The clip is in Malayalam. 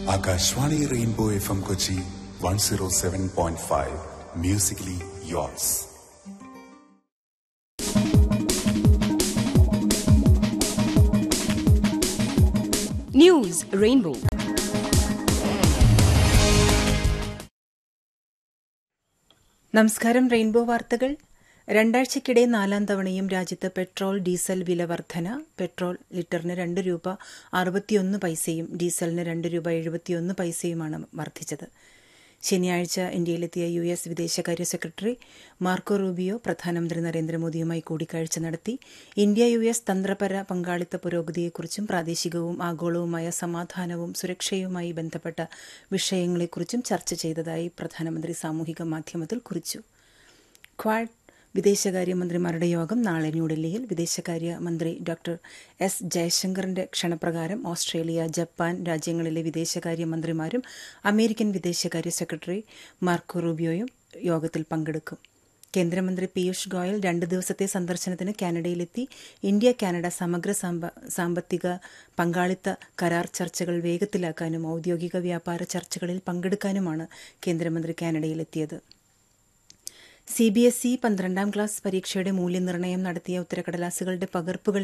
Akashvani Rainbow F M Kochi one zero seven point five musically yours News Rainbow. നമസ്കാരം റെയിൻബോ വാർത്തകൾ രണ്ടാഴ്ചക്കിടെ നാലാം തവണയും രാജ്യത്ത് പെട്രോൾ ഡീസൽ വില വർധന പെട്രോൾ ലിറ്ററിന് രണ്ട് രൂപ അറുപത്തിയൊന്ന് പൈസയും ഡീസലിന് രണ്ട് രൂപ എഴുപത്തിയൊന്ന് പൈസയുമാണ് വർദ്ധിച്ചത് ശനിയാഴ്ച ഇന്ത്യയിലെത്തിയ യു എസ് വിദേശകാര്യ സെക്രട്ടറി മാർക്കോ റൂബിയോ പ്രധാനമന്ത്രി നരേന്ദ്രമോദിയുമായി കൂടിക്കാഴ്ച നടത്തി ഇന്ത്യ യു എസ് തന്ത്രപര പങ്കാളിത്ത പുരോഗതിയെക്കുറിച്ചും പ്രാദേശികവും ആഗോളവുമായ സമാധാനവും സുരക്ഷയുമായി ബന്ധപ്പെട്ട വിഷയങ്ങളെക്കുറിച്ചും ചർച്ച ചെയ്തതായി പ്രധാനമന്ത്രി സാമൂഹിക മാധ്യമത്തിൽ കുറിച്ചു ക്വാഡ് വിദേശകാര്യമന്ത്രിമാരുടെ യോഗം നാളെ ന്യൂഡൽഹിയിൽ വിദേശകാര്യ മന്ത്രി ഡോക്ടർ എസ് ജയശങ്കറിന്റെ ക്ഷണപ്രകാരം ഓസ്ട്രേലിയ ജപ്പാൻ രാജ്യങ്ങളിലെ വിദേശകാര്യമന്ത്രിമാരും അമേരിക്കൻ വിദേശകാര്യ സെക്രട്ടറി മാർക്കോ റൂബിയോയും യോഗത്തിൽ പങ്കെടുക്കും കേന്ദ്രമന്ത്രി പീയൂഷ് ഗോയൽ രണ്ട് ദിവസത്തെ സന്ദർശനത്തിന് കാനഡയിലെത്തി ഇന്ത്യ കാനഡ സമഗ്ര സാമ്പത്തിക പങ്കാളിത്ത കരാർ ചർച്ചകൾ വേഗത്തിലാക്കാനും ഔദ്യോഗിക വ്യാപാര ചർച്ചകളിൽ പങ്കെടുക്കാനുമാണ് കേന്ദ്രമന്ത്രി കാനഡയിലെത്തിയത് സി ബി എസ് ഇ പന്ത്രണ്ടാം ക്ലാസ് പരീക്ഷയുടെ മൂല്യനിർണ്ണയം നടത്തിയ ഉത്തരക്കടലാസുകളുടെ പകർപ്പുകൾ